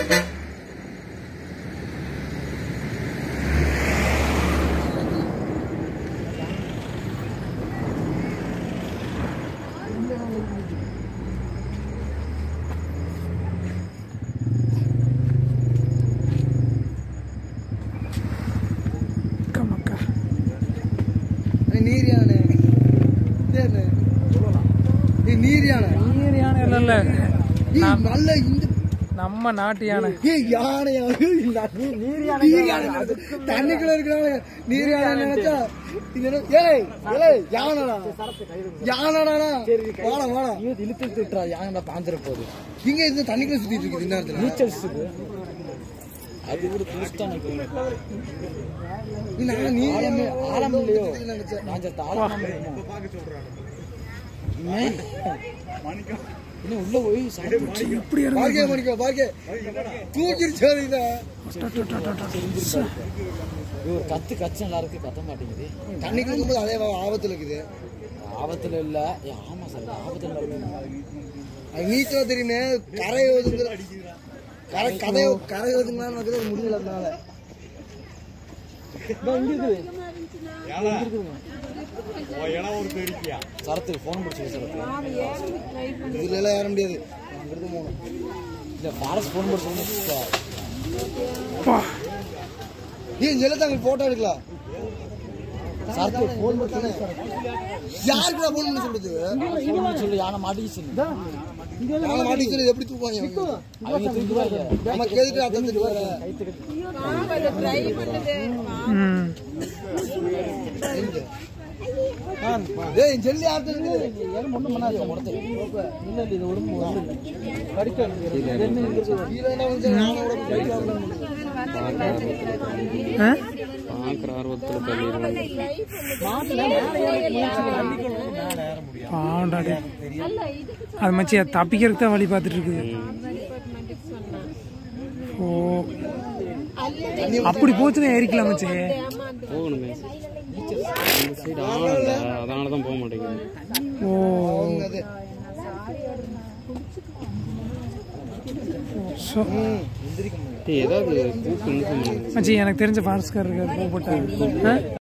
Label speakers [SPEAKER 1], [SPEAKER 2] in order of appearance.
[SPEAKER 1] அக்கா மக்கா
[SPEAKER 2] நீர் யானை இது என்ன? ஏய், நீர் யானை
[SPEAKER 1] நீர் யானை இல்ல இல்ல
[SPEAKER 2] ஏய், நல்ல இந்த
[SPEAKER 1] நம்ம நாட்டு யானை
[SPEAKER 2] ஏய், யானை யானை. நீர் யானை நினைச்சா, தண்ணிக்குள்ள இருக்கிறாங்க நீர் யானை நினைச்சா இது என்ன? ஏய் ஏய், யானைடா யானைடா வாடா வாடா
[SPEAKER 3] இழுத்து இழுத்து விட்டுறா யானை பாஞ்சிர போகுது
[SPEAKER 2] இங்க இருந்து தண்ணிக்குள்ள சுத்திட்டு இருக்குது இந்த நேரத்துல
[SPEAKER 3] நீச்சல் அது கூட புதுஸ்தான்
[SPEAKER 2] நீ நான் நீர் யானை
[SPEAKER 3] ஆழம் இல்லையோ
[SPEAKER 2] நினைச்சேன்
[SPEAKER 3] பாஞ்சத்த ஆழம் இன்னும் உள்ள போய் சாப்பிட்டு
[SPEAKER 1] இப்படி இருக்கு
[SPEAKER 2] பார்க்கே மணிக்கோ பார்க்கே தூக்கிருச்சு அது இதை.
[SPEAKER 3] இது ஒரு கத்து கச்சு நல்லா இருக்கு கத்த மாட்டேங்குது
[SPEAKER 2] தண்ணிக்குள்ள இருக்கும்போது அதே ஆபத்துல இருக்குது
[SPEAKER 3] ஆபத்துல இல்ல ஏ, ஆமா சார் ஆபத்துல இல்ல
[SPEAKER 2] அது நீச்சலா தெரியுமே கரை ஒதுங்குற கரை கதை கரை ஒதுங்கலாம் இருக்குது முடியல அதனால
[SPEAKER 3] சரத்துக்கு ஃபோன் பிடிச்சி சரத்து
[SPEAKER 2] இதுல எல்லாம் ஏற முடியாது அங்கிருந்து போகணும்
[SPEAKER 3] இல்ல ஃபாரஸ்ட் ஃபோன் பிடிச்சி
[SPEAKER 1] பா
[SPEAKER 2] ஏன் ஜெலத்தாங்க போட்டோ எடுக்கலாம்
[SPEAKER 3] சரத்து ஃபோன்
[SPEAKER 2] தானே யார் கூட போன் பண்ண சொல்றது
[SPEAKER 3] பிடிச்சி சொல்லி யானை மாட்டிக்கிச்சு
[SPEAKER 2] நாங்க மாட்டி சொல்லி எப்படி தூக்குவாங்க அவங்க?
[SPEAKER 3] அவங்க தூக்குவாங்க
[SPEAKER 2] நம்ம கேட்டுட்டு அத்தை திட்டு வர
[SPEAKER 1] ம்
[SPEAKER 2] ஏய் ஜெல்லி ஆத்து இருக்குது
[SPEAKER 3] ஒண்ணும் பண்ணாது முடத்து இல்ல இல்ல இது உடம்பு ஒண்ணு
[SPEAKER 2] கீழே என்ன வந்து நானே கூட போயிட்டு
[SPEAKER 1] ஆ?
[SPEAKER 4] பார்க்குற ஆர்வத்தில் தள்ளிடுவாங்க
[SPEAKER 1] பாவம்டா டேய். அது மச்சி அது தப்பிக்கிறதுக்கு தான் வழி பார்த்துட்டு இருக்குது ஓ அப்படி போச்சுன்னா ஏறிக்கலாம் மச்சி
[SPEAKER 4] போகணுமே இந்த சைடு ஆழம் இல்லை அதனால தான் போக மாட்டேங்குது
[SPEAKER 1] ஓ
[SPEAKER 2] அவங்க அது
[SPEAKER 1] ஸோ
[SPEAKER 4] டேய், ஏதாவது கூப்பிட்டு இன்ஃபார்ம் பண்ணுங்க
[SPEAKER 1] மச்சி எனக்கு தெரிஞ்ச ஃபாரஸ்ட்கார் இருக்கார் போட்டார்